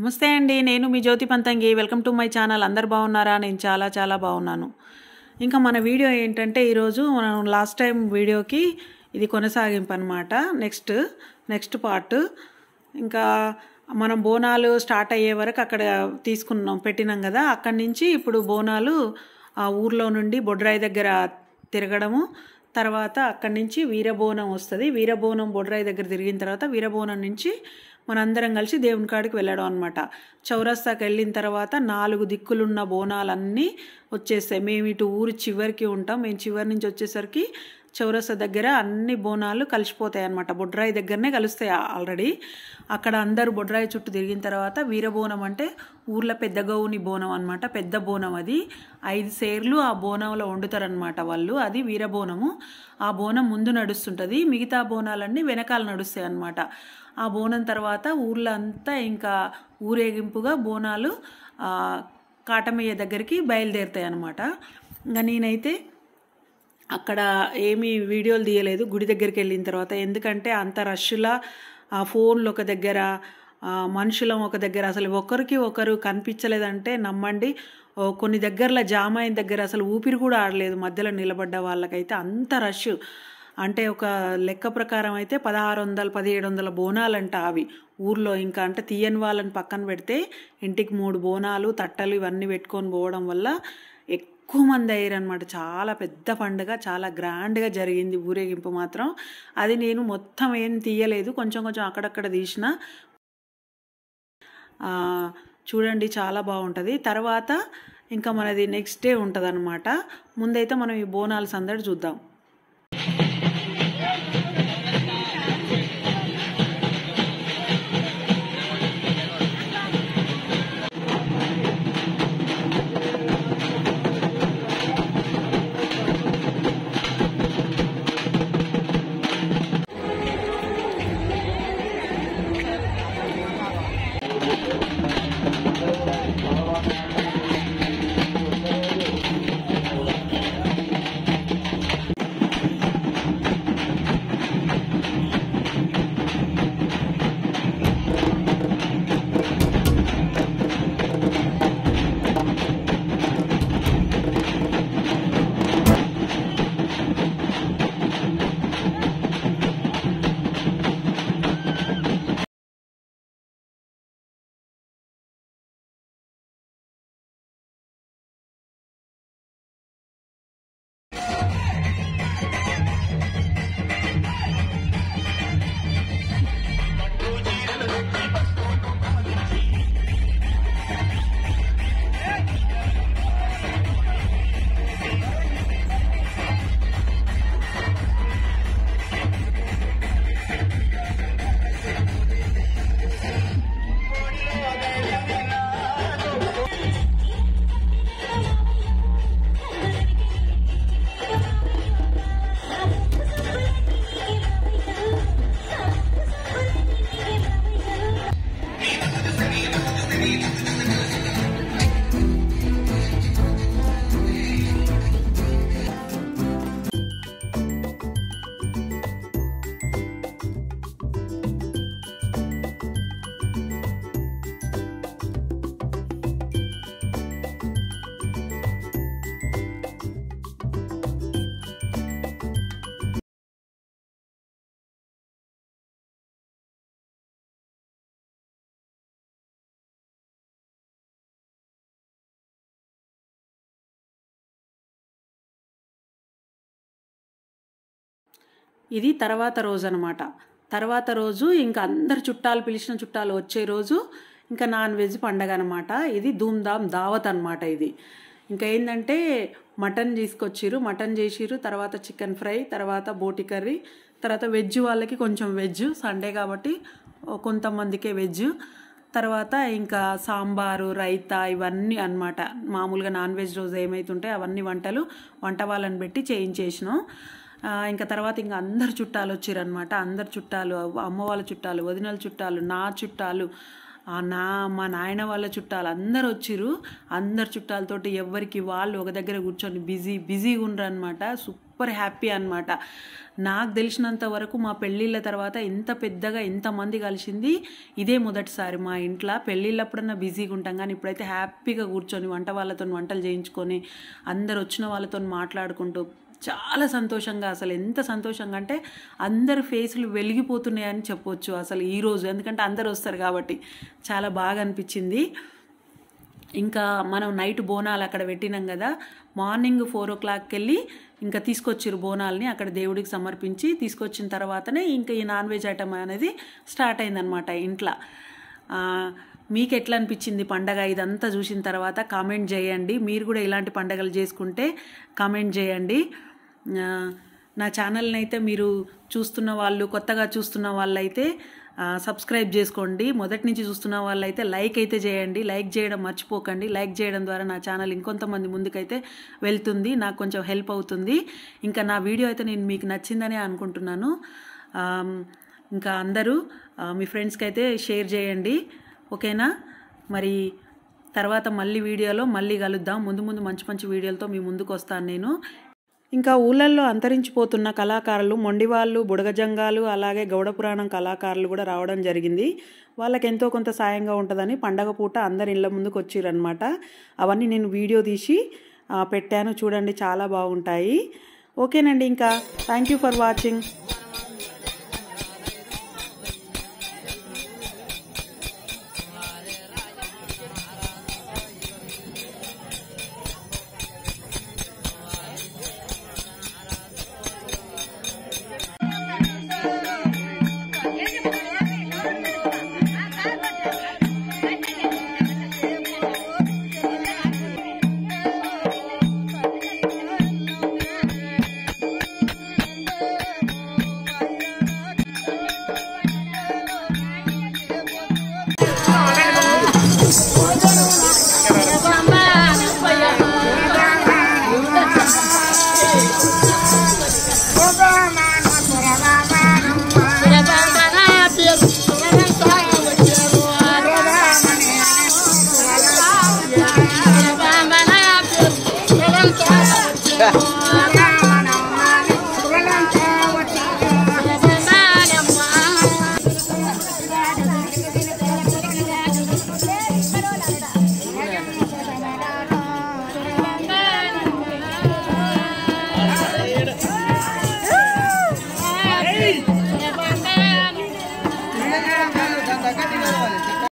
నమస్తే అండి నేను మీ Jyothi Panthangi welcome to my channel అందరు బాగున్నారా నేను చాలా చాలా బాగున్నాను ఇంకా మన వీడియో ఏంటంటే ఈరోజు మనం లాస్ట్ టైం వీడియోకి ఇది కొనసాగింపు అనమాట నెక్స్ట్ నెక్స్ట్ పార్ట్ ఇంకా మనం బోనాలు స్టార్ట్ అయ్యే వరకు అక్కడ తీసుకున్నాం పెట్టినాం కదా అక్కడి నుంచి ఇప్పుడు బోనాలు ఆ ఊర్లో నుండి బొడ్రాయి దగ్గర తిరగడము తర్వాత అక్కడి నుంచి వీరబోనం వస్తుంది వీరబోనం బొడ్రాయి దగ్గర తిరిగిన తర్వాత వీరబోనం నుంచి మనందరం కలిసి దేవుని కాడికి వెళ్ళడం అనమాట చౌరస్తాకి వెళ్ళిన తర్వాత నాలుగు దిక్కులున్న బోనాలన్నీ వచ్చేస్తాయి మేము ఇటు ఊరు చివరికి ఉంటాం మేము చివరి నుంచి వచ్చేసరికి చౌరస్తా దగ్గర అన్ని బోనాలు కలిసిపోతాయి అనమాట బొడ్రాయి దగ్గరనే కలుస్తాయి ఆల్రెడీ అక్కడ అందరూ బొడ్రాయి చుట్టూ తిరిగిన తర్వాత వీరబోనం అంటే ఊర్లో పెద్ద గౌని బోనం అనమాట పెద్ద బోనం అది ఐదు సేర్లు ఆ బోనంలో వండుతారనమాట వాళ్ళు అది వీరబోనము ఆ బోనం ముందు నడుస్తుంటుంది మిగతా బోనాలన్నీ వెనకాల నడుస్తాయి అనమాట ఆ బోనం తర్వాత ఊర్లో అంతా ఇంకా ఊరేగింపుగా బోనాలు కాటమయ్య దగ్గరికి బయలుదేరుతాయి అనమాట ఇంకా నేనైతే అక్కడ ఏమీ వీడియోలు తీయలేదు గుడి దగ్గరికి వెళ్ళిన తర్వాత ఎందుకంటే అంత రష్లా ఆ ఫోన్లు ఒక దగ్గర మనుషులం ఒక దగ్గర అసలు ఒకరికి ఒకరు కనిపించలేదంటే నమ్మండి కొన్ని దగ్గరలో జామ అయిన దగ్గర అసలు ఊపిరి కూడా ఆడలేదు మధ్యలో నిలబడ్డ వాళ్ళకైతే అంత రష్ అంటే ఒక లెక్క ప్రకారం అయితే పదహారు వందల పదిహేడు వందల బోనాలంట అవి ఊర్లో ఇంకా అంటే తీయని వాళ్ళని పక్కన పెడితే ఇంటికి మూడు బోనాలు తట్టలు ఇవన్నీ పెట్టుకొని పోవడం వల్ల ఎక్కువ మంది అయ్యారనమాట చాలా పెద్ద పండుగ చాలా గ్రాండ్గా జరిగింది ఊరేగింపు మాత్రం అది నేను మొత్తం ఏం తీయలేదు కొంచెం కొంచెం అక్కడక్కడ తీసిన చూడండి చాలా బాగుంటుంది తర్వాత ఇంకా మనది నెక్స్ట్ డే ఉంటుంది అనమాట ముందైతే మనం ఈ బోనాల సందడి చూద్దాం ఇది తర్వాత రోజు అనమాట తర్వాత రోజు ఇంకా అందరు చుట్టాలు పిలిచిన చుట్టాలు వచ్చే రోజు ఇంకా నాన్ వెజ్ పండగ అనమాట ఇది ధూమ్ధామ్ దావత్ అనమాట ఇది ఇంకా ఏంటంటే మటన్ తీసుకొచ్చిర్రు మటన్ చేసిర్రు తర్వాత చికెన్ ఫ్రై తర్వాత బోటి కర్రీ తర్వాత వెజ్ వాళ్ళకి కొంచెం వెజ్ సండే కాబట్టి కొంతమందికే వెజ్ తర్వాత ఇంకా సాంబారు రైతా ఇవన్నీ అనమాట మామూలుగా నాన్ వెజ్ రోజు ఏమైతుంటే అవన్నీ వంటలు వంట వాళ్ళని పెట్టి చేయించేసినాం ఇంకా తర్వాత ఇంకా అందరు చుట్టాలు వచ్చారనమాట అందరు చుట్టాలు అమ్మ వాళ్ళ చుట్టాలు వదినల చుట్టాలు నా చుట్టాలు ఆ నా మా నాయన వాళ్ళ చుట్టాలు అందరు వచ్చిర్రు అందరు చుట్టాలతోటి ఎవరికి వాళ్ళు ఒక దగ్గర కూర్చొని బిజీ బిజీగా ఉండరు అనమాట సూపర్ హ్యాపీ అనమాట నాకు తెలిసినంత వరకు మా పెళ్ళిళ్ళ తర్వాత ఇంత పెద్దగా ఇంతమంది కలిసింది ఇదే మొదటిసారి మా ఇంట్లో పెళ్ళిళ్ళప్పుడన్నా బిజీగా ఉంటాం కానీ ఇప్పుడైతే హ్యాపీగా కూర్చొని వంట వాళ్ళతో వంటలు చేయించుకొని అందరు వచ్చిన వాళ్ళతో మాట్లాడుకుంటూ చాలా సంతోషంగా అసలు ఎంత సంతోషంగా అంటే అందరి ఫేసులు వెలిగిపోతున్నాయని చెప్పొచ్చు అసలు ఈరోజు ఎందుకంటే అందరు వస్తారు కాబట్టి చాలా బాగా అనిపించింది ఇంకా మనం నైట్ బోనాలు అక్కడ పెట్టినాం కదా మార్నింగ్ ఫోర్ ఓ క్లాక్కి వెళ్ళి ఇంకా తీసుకొచ్చిర్రు బోనాల్ని అక్కడ దేవుడికి సమర్పించి తీసుకొచ్చిన తర్వాతనే ఇంకా ఈ నాన్ వెజ్ ఐటమ్ అనేది స్టార్ట్ అయిందనమాట ఇంట్లో ఆ, మీకు ఎట్లా అనిపించింది పండగ ఇదంతా చూసిన తర్వాత కామెంట్ చేయండి మీరు కూడా ఇలాంటి పండగలు చేసుకుంటే కామెంట్ చేయండి ఆ, నా ఛానల్ని అయితే మీరు చూస్తున్న వాళ్ళు కొత్తగా చూస్తున్న వాళ్ళైతే ఆ, సబ్స్క్రైబ్ చేసుకోండి మొదటి నుంచి చూస్తున్న వాళ్ళైతే లైక్ అయితే చేయండి లైక్ చేయడం మర్చిపోకండి లైక్ చేయడం ద్వారా నా ఛానల్ ఇంకొంతమంది ముందుకైతే వెళ్తుంది నాకు కొంచెం హెల్ప్ అవుతుంది ఇంకా నా వీడియో అయితే నేను మీకు నచ్చిందని అనుకుంటున్నాను ఆమ్, ఇంకా అందరూ ఆ, మీ ఫ్రెండ్స్కి అయితే షేర్ చేయండి ఓకేనా మరి తర్వాత మళ్ళీ వీడియోలో మళ్ళీ కలుద్దాం ముందు ముందు మంచి మంచి వీడియోలతో మీ ముందుకు వస్తాను నేను ఇంకా ఊళ్ళల్లో అంతరించిపోతున్న కళాకారులు మొండివాళ్ళు బుడగజంగాలు అలాగే గౌడ పురాణం కళాకారులు కూడా రావడం జరిగింది వాళ్ళకి ఎంతో కొంత సాయంగా ఉంటుందని పండగ పూట అందరి ఇళ్ళ ముందుకు వచ్చిరనమాట అవన్నీ నేను వీడియో తీసి ఆ, పెట్టాను చూడండి చాలా బాగుంటాయి ఓకేనండి ఇంకా thank you for watching Thank you.